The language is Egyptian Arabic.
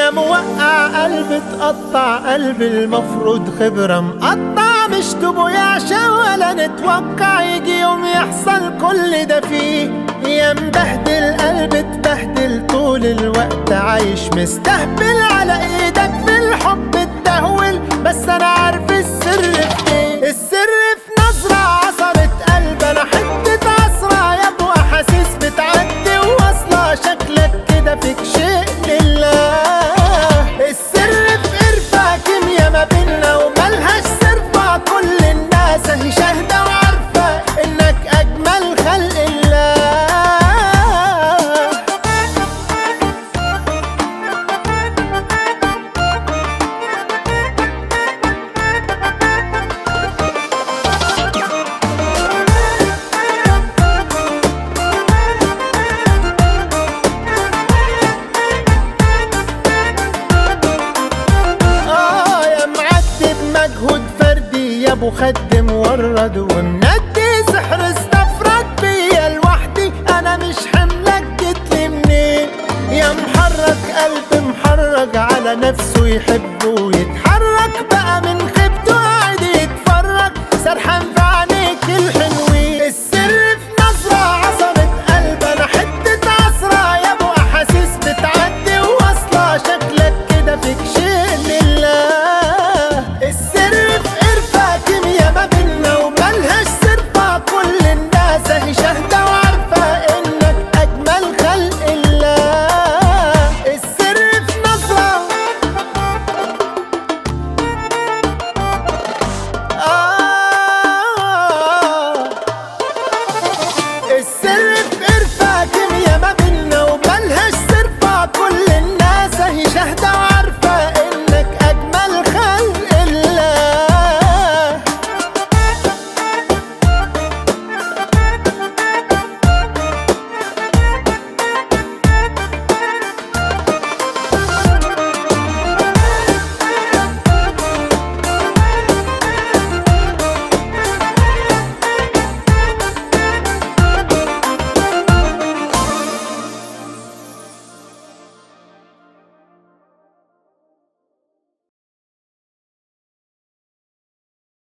يا موقع قلب تقطع قلب المفروض خبرة مقطع مش تبويا ولا نتوقع يجي يوم يحصل كل ده فيه يا مبهدل قلب تبهدل طول الوقت عايش مستهبل على ايدك في الحب التهول بس انا عارف السر في ايه السر في نظرة عصرت قلب انا حتة عصرة يا ابو احاسيس بتعدي وواصلة شكلك كده فيك شيء لله السر في قرفة كيميا ما بينا وملهاش صرفة كل الناس اهي شاهدة وعارفة انك اجمل خلق الله آه يا معدي بمجهود فردي يا ابو خد مورد ومندي سحر استفرد بيا لوحدي انا مش حملك جيتلي منين يا محرك قلب محرج على نفسه يحب ويتحب